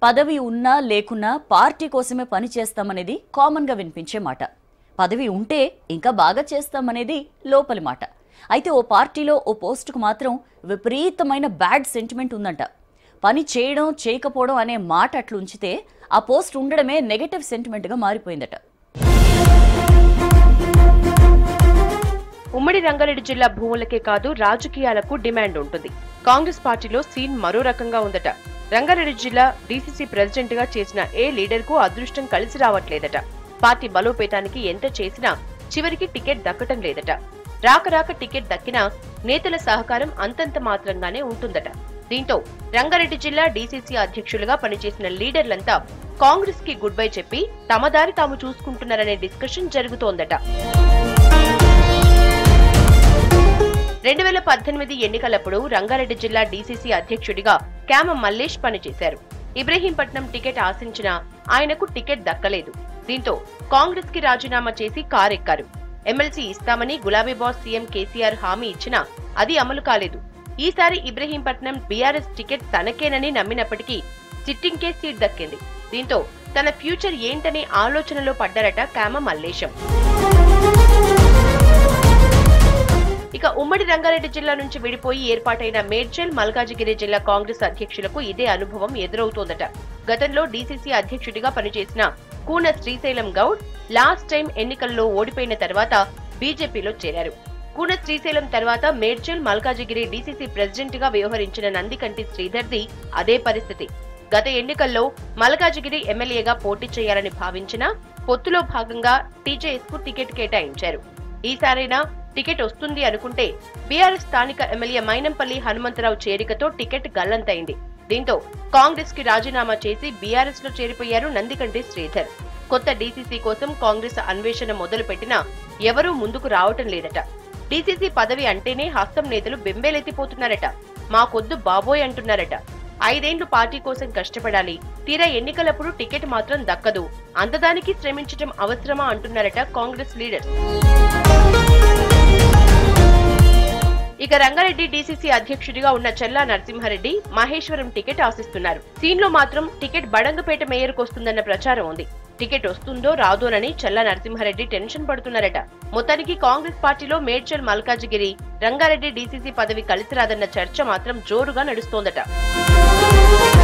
పదవి ఉన్నా లేకున్నా పార్టీ కోసమే పని చేస్తామనేది కామన్గా వినిపించే మాట పదవి ఉంటే ఇంకా బాగా చేస్తామనేది లోపలి మాట అయితే ఓ పార్టీలో ఓ పోస్టుకు మాత్రం విపరీతమైన బ్యాడ్ సెంటిమెంట్ ఉందంట పని చేయడం చేయకపోవడం అనే మాట అట్లా ఉంచితే ఆ పోస్ట్ ఉండడమే నెగటివ్ సెంటిమెంట్గా మారిపోయిందట ఉమ్మడి రంగారెడ్డి జిల్లా భూములకే కాదు రాజకీయాలకు డిమాండ్ ఉంటుంది కాంగ్రెస్ పార్టీలో సీన్ మరో రకంగా ఉందట రంగారెడ్డి జిల్లా డీసీసీ ప్రెసిడెంట్ గా చేసిన ఏ లీడర్ కు అదృష్టం కలిసి రావట్లేదట పార్టీ బలోపేతానికి ఎంత చేసినా చివరికి టికెట్ దక్కటం లేదట రాక రాక టికెట్ దక్కినా నేతల సహకారం అంతంత మాత్రంగానే ఉంటుందట దీంతో రంగారెడ్డి జిల్లా డీసీసీ అధ్యక్షులుగా పనిచేసిన లీడర్లంతా కాంగ్రెస్ కి గుడ్ బై చెప్పి తమ దారి తాము చూసుకుంటున్నారనే డిస్కషన్ జరుగుతోందట రెండు వేల పద్దెనిమిది ఎన్నికలప్పుడు రంగారెడ్డి జిల్లా డీసీసీ అధ్యక్షుడిగా క్యామ మల్లేష్ పనిచేశారు ఇబ్రహీంపట్నం టికెట్ ఆశించినా ఆయనకు టికెట్ దక్కలేదు దీంతో కాంగ్రెస్ కి రాజీనామా చేసి కారెక్కారు ఎమ్మెల్సీ ఇస్తామని గులాబీ బాస్ సీఎం కేసీఆర్ హామీ ఇచ్చినా అది అమలు కాలేదు ఈసారి ఇబ్రహీంపట్నం బీఆర్ఎస్ టికెట్ తనకేనని నమ్మినప్పటికీ సిట్టింగ్కే సీట్ దక్కింది దీంతో తన ఫ్యూచర్ ఏంటనే ఆలోచనలో పడ్డారట క్యామ మల్లేశం ఇక ఉమ్మడి రంగారెడ్డి జిల్లా నుంచి విడిపోయి ఏర్పాటైన మేడ్చల్ మల్కాజిగిరి జిల్లా కాంగ్రెస్ అధ్యక్షులకు ఇదే అనుభవం ఎదురవుతోందట గతంలో డీసీసీ అధ్యక్షుడిగా పనిచేసిన కూన శ్రీశైలం గౌడ్ లాస్ట్ టైం ఎన్నికల్లో ఓడిపోయిన తర్వాత బీజేపీలో చేరారు కూన శ్రీశైలం తర్వాత మేడ్చల్ మల్కాజిగిరి డీసీసీ ప్రెసిడెంట్ గా వ్యవహరించిన నందికంటి శ్రీధర్ది అదే పరిస్థితి గత ఎన్నికల్లో మల్కాజిగిరి ఎమ్మెల్యేగా పోటీ చేయాలని భావించినా పొత్తులో భాగంగా టీజేఎస్ కు టికెట్ కేటాయించారు ఈసారైనా టికెట్ వస్తుంది అనుకుంటే బీఆర్ఎస్ స్థానిక ఎమ్మెల్యే మైనంపల్లి హనుమంతరావు చేరికతో టికెట్ గల్లంతైంది దీంతో కాంగ్రెస్ కి రాజీనామా చేసి బీఆర్ఎస్ లో చేరిపోయారు నందికంటి శ్రీధర్ కొత్త డీసీసీ కోసం కాంగ్రెస్ అన్వేషణ మొదలు పెట్టినా ఎవరూ ముందుకు రావటం లేదట డీసీసీ పదవి అంటేనే హస్తం నేతలు బెంబేలెత్తిపోతున్నారట మాకొద్దు బాబోయ్ అంటున్నారట ఐదేండ్లు పార్టీ కోసం కష్టపడాలి తీరా ఎన్నికలప్పుడు టికెట్ మాత్రం దక్కదు అంతదానికి శ్రమించటం అవసరమా అంటున్నారట కాంగ్రెస్ లీడర్స్ ఇక రంగారెడ్డి డీసీసీ అధ్యక్షుడిగా ఉన్న చెల్లా నరసింహారెడ్డి మహేశ్వరం టికెట్ ఆశిస్తున్నారు సీన్లో మాత్రం టికెట్ బడంగపేట మేయర్కు వస్తుందన్న ప్రచారం ఉంది టికెట్ వస్తుందో రాదోనని చెల్లా నరసింహారెడ్డి టెన్షన్ పడుతున్నారట మొత్తానికి కాంగ్రెస్ పార్టీలో మేడ్చల్ మల్కాజిగిరి రంగారెడ్డి డీసీసీ పదవి కలిసి రాదన్న చర్చ మాత్రం జోరుగా నడుస్తోందట